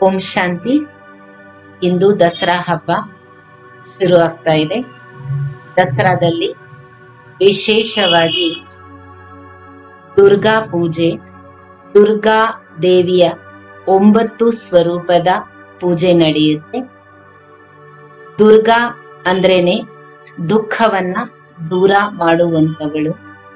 ಓಂ ಶಾಂತಿ ಇಂದು ದಸರಾ ಹಬ್ಬ ಶುರು ಆಗ್ತಾ ಇದೆ ದಸರಾದಲ್ಲಿ ವಿಶೇಷವಾಗಿ ದುರ್ಗಾ ಪೂಜೆ ದುರ್ಗಾ ದೇವಿಯ ಒಂಬತ್ತು ಸ್ವರೂಪದ ಪೂಜೆ ನಡೆಯುತ್ತೆ ದುರ್ಗಾ ಅಂದ್ರೇನೆ ದುಃಖವನ್ನ ದೂರ ಮಾಡುವಂತವಳು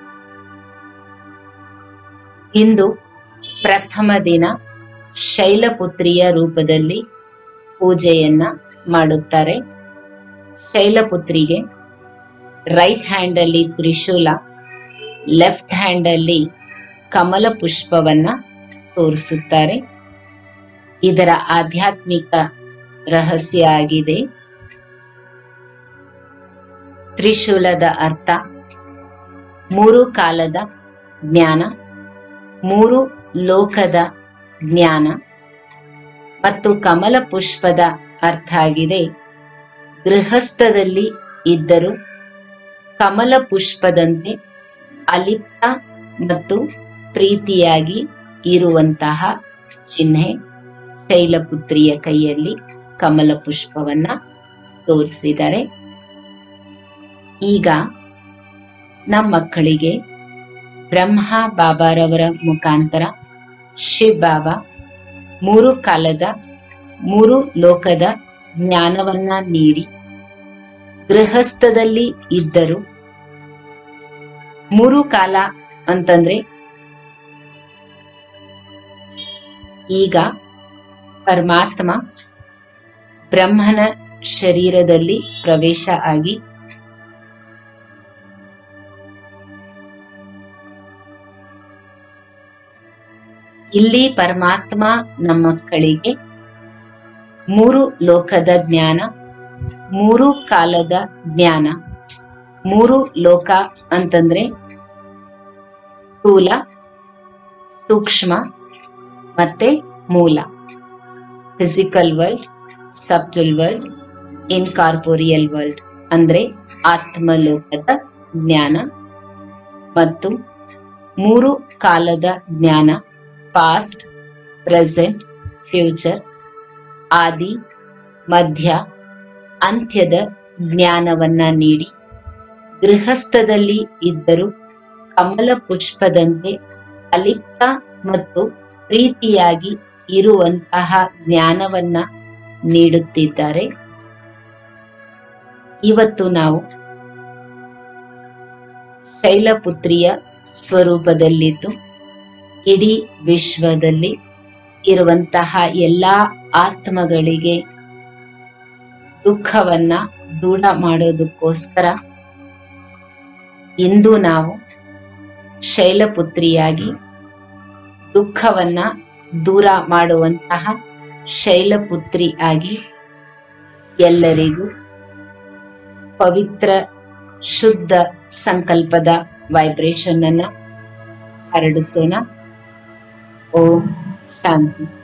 ಇಂದು ಪ್ರಥಮ ದಿನ ಶೈಲಪುತ್ರಿಯ ರೂಪದಲ್ಲಿ ಪೂಜೆಯನ್ನ ಮಾಡುತ್ತಾರೆ ಶೈಲಪುತ್ರಿಗೆ ರೈಟ್ ಹ್ಯಾಂಡ್ ಅಲ್ಲಿ ತ್ರಿಶೂಲ ಲೆಫ್ಟ್ ಹ್ಯಾಂಡ್ ಅಲ್ಲಿ ಕಮಲ ಪುಷ್ಪವನ್ನ ತೋರಿಸುತ್ತಾರೆ ಇದರ ಆಧ್ಯಾತ್ಮಿಕ ರಹಸ್ಯ ಆಗಿದೆ ತ್ರಿಶೂಲದ ಅರ್ಥ ಮೂರು ಕಾಲದ ಜ್ಞಾನ ಮೂರು ಲೋಕದ ಜ್ಞಾನ ಮತ್ತು ಕಮಲ ಪುಷ್ಪದ ಅರ್ಥ ಆಗಿದೆ ಗೃಹಸ್ಥದಲ್ಲಿ ಇದ್ದರೂ ಕಮಲ ಪುಷ್ಪದಂತೆ ಅಲಿಪ್ತ ಮತ್ತು ಪ್ರೀತಿಯಾಗಿ ಇರುವಂತಹ ಚಿಹ್ನೆ ಶೈಲಪುತ್ರಿಯ ಕೈಯಲ್ಲಿ ಕಮಲ ಪುಷ್ಪವನ್ನ ತೋರಿಸಿದ್ದಾರೆ ಈಗ ನಮ್ಮ ಮಕ್ಕಳಿಗೆ ಬ್ರಹ್ಮ ಬಾಬಾರವರ ಮುಖಾಂತರ ಶಿವ್ ಬಾಬಾ ಮೂರು ಕಾಲದ ಮೂರು ಲೋಕದ ಜ್ಞಾನವನ್ನ ನೀಡಿ ಗೃಹಸ್ಥದಲ್ಲಿ ಇದ್ದರು ಮೂರು ಕಾಲ ಅಂತಂದ್ರೆ ಈಗ ಪರಮಾತ್ಮ ಬ್ರಹ್ಮನ ಶರೀರದಲ್ಲಿ ಪ್ರವೇಶ ಆಗಿ ಇಲ್ಲಿ ಪರಮಾತ್ಮ ನಮ್ಮ ಮಕ್ಕಳಿಗೆ ಮೂರು ಲೋಕದ ಜ್ಞಾನ ಮೂರು ಕಾಲದ ಜ್ಞಾನ ಮೂರು ಲೋಕ ಅಂತಂದ್ರೆ ಸ್ಥೂಲ ಸೂಕ್ಷ್ಮ ಮತ್ತೆ ಮೂಲ physical world subtle world incorporeal world ಅಂದ್ರೆ ಆತ್ಮಲೋಕದ ಜ್ಞಾನ ಮತ್ತು ಮೂರು ಕಾಲದ ಜ್ಞಾನ ಪಾಸ್ಟ್ ಪ್ರೆಸೆಂಟ್ ಫ್ಯೂಚರ್ ಆದಿ ಮಧ್ಯ ಅಂತ್ಯದ ಜ್ಞಾನವನ್ನ ನೀಡಿ ಗೃಹಸ್ಥದಲ್ಲಿ ಇದ್ದರೂ ಕಮಲ ಪುಷ್ಪದಂತೆ ಅಲಿಪ್ತ ಮತ್ತು ಪ್ರೀತಿಯಾಗಿ ಇರುವಂತಹ ಜ್ಞಾನವನ್ನ ನೀಡುತ್ತಿದ್ದಾರೆ ಇವತ್ತು ನಾವು ಶೈಲಪುತ್ರಿಯ ಸ್ವರೂಪದಲ್ಲಿದ್ದು ಇಡೀ ವಿಶ್ವದಲ್ಲಿ ಇರುವಂತಹ ಎಲ್ಲಾ ಆತ್ಮಗಳಿಗೆ ದುಃಖವನ್ನ ದೂರ ಮಾಡೋದಕ್ಕೋಸ್ಕರ ಇಂದು ನಾವು ಶೈಲಪುತ್ರಿಯಾಗಿ ದುಃಖವನ್ನ ದೂರ ಮಾಡುವಂತಹ ಶೈಲಪುತ್ರಿ ಆಗಿ ಎಲ್ಲರಿಗೂ ಪವಿತ್ರ ಶುದ್ಧ ಸಂಕಲ್ಪದ ವೈಬ್ರೇಷನ್ ಅನ್ನ ಹರಡಿಸೋಣ ಓಂ ಶಾಂತಿ